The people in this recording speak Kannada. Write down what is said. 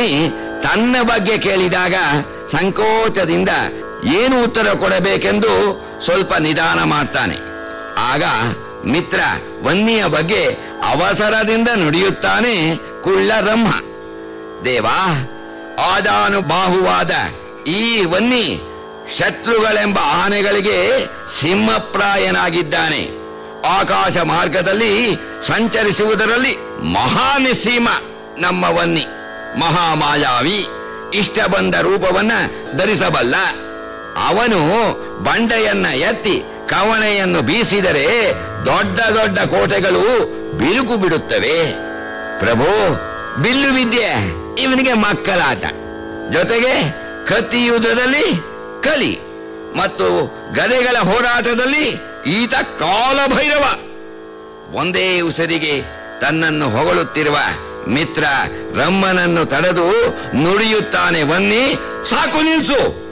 ವನ್ನಿ ತನ್ನ ಬಗ್ಗೆ ಕೇಳಿದಾಗ ಸಂಕೋಚದಿಂದ ಏನು ಉತ್ತರ ಕೊಡಬೇಕೆಂದು ಸ್ವಲ್ಪ ನಿಧಾನ ಮಾಡ್ತಾನೆ ಆಗ ಮಿತ್ರ ವನ್ನಿಯ ಬಗ್ಗೆ ಅವಸರದಿಂದ ನುಡಿಯುತ್ತಾನೆ ಕುಳ್ಳರಮ್ಮ ದೇವಾ ಆದಾನುಬಾಹುವಾದ ಈ ವನ್ನಿ ಶತ್ರುಗಳೆಂಬ ಆನೆಗಳಿಗೆ ಸಿಂಹಪ್ರಾಯನಾಗಿದ್ದಾನೆ ಆಕಾಶ ಮಾರ್ಗದಲ್ಲಿ ಸಂಚರಿಸುವುದರಲ್ಲಿ ಮಹಾನಿಸೀಮ ನಮ್ಮ ವನ್ನಿ ಮಹಾಮಾಯಾವಿ ಇಷ್ಟ ಬಂದ ರೂಪವನ್ನ ಧರಿಸಬಲ್ಲ ಅವನು ಬಂಡೆಯನ್ನ ಎತ್ತಿ ಕವಣೆಯನ್ನು ಬೀಸಿದರೆ ದೊಡ್ಡ ದೊಡ್ಡ ಕೋಟೆಗಳು ಬಿರುಕು ಬಿಡುತ್ತವೆ ಪ್ರಭು ಬಿಲ್ಲು ವಿದ್ಯೆ ಇವನಿಗೆ ಮಕ್ಕಳಾಟ ಜೊತೆಗೆ ಕತ್ತಿ ಯುದ್ಧದಲ್ಲಿ ಕಲಿ ಮತ್ತು ಗದೆಗಳ ಹೋರಾಟದಲ್ಲಿ ಈತ ಕಾಲಭೈರವ ಒಂದೇ ಉಸಿರಿಗೆ ತನ್ನನ್ನು ಹೊಗಳುತ್ತಿರುವ ಮಿತ್ರ ರಮ್ಮನನ್ನು ತಡೆದು ನುಡಿಯುತ್ತಾನೆ ವನ್ನಿ ಸಾಕು ನಿಲ್ಸು